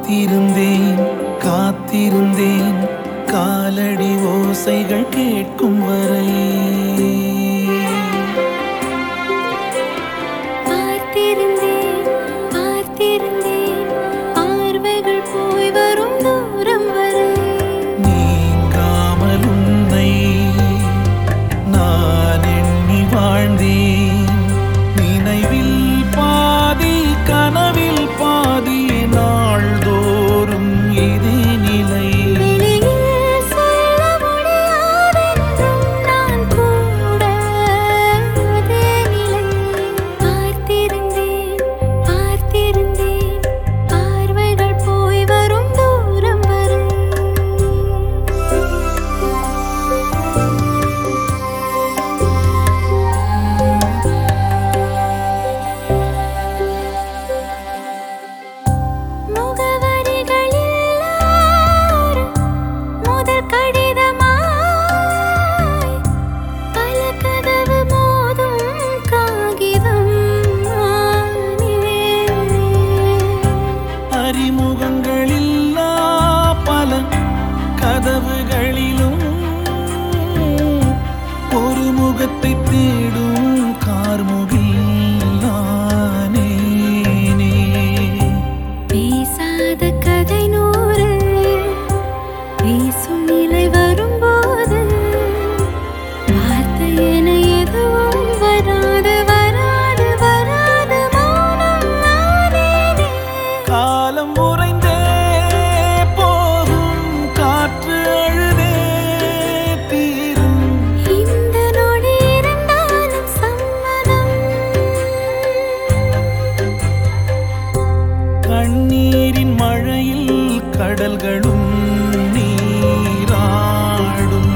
காத்திருந்தேன் காத்திருந்தேன் காலடி ஓசைகள் கேட்கும் வரை பார்த்திருந்தேன் பார்த்திருந்தேன் பார்வைகள் போய் வரும் தூரம் வரை நீங்காமல் உன்னை நான் எண்ணி வாழ்ந்தேன் நினைவில் பாதி கனவில் பாதி நாள்தோறும் இதே நிலை வெளியில் சொல்ல முடியாதென்றும் நான் கூட அதே நிலை பார்த்திருந்தேன் பார்த்திருந்தேன் பார்வைகள் போய் வரும் தூரம் வரை முகவரிகள் எல்லார் முதல் கடிதமாய் பல கதவு மோதும் காகிதம் ஆனேன். அறிமுகங்களில்லா பல கதவுகளிலும் ஒரு முகத்தை தேடும் கார்முகில் நானேனே. பேசாத கதை நூறு பேசும் நிலை வரும்போது வார்த்தை என எதுவும் வராது வராது வராது மௌனம் நானேனே காலம் உறைந்தே போகும் காற்று அழுதே தீரும் இந்த நொடி இருந்தாலும் சம்மதம் கண்ணீரின் மழையில் கடல்களும் நீராடும்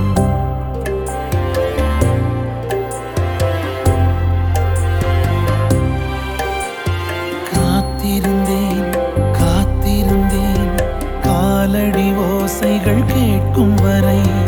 காத்திருந்தேன் காத்திருந்தேன் காலடி ஓசைகள் கேட்கும் வரை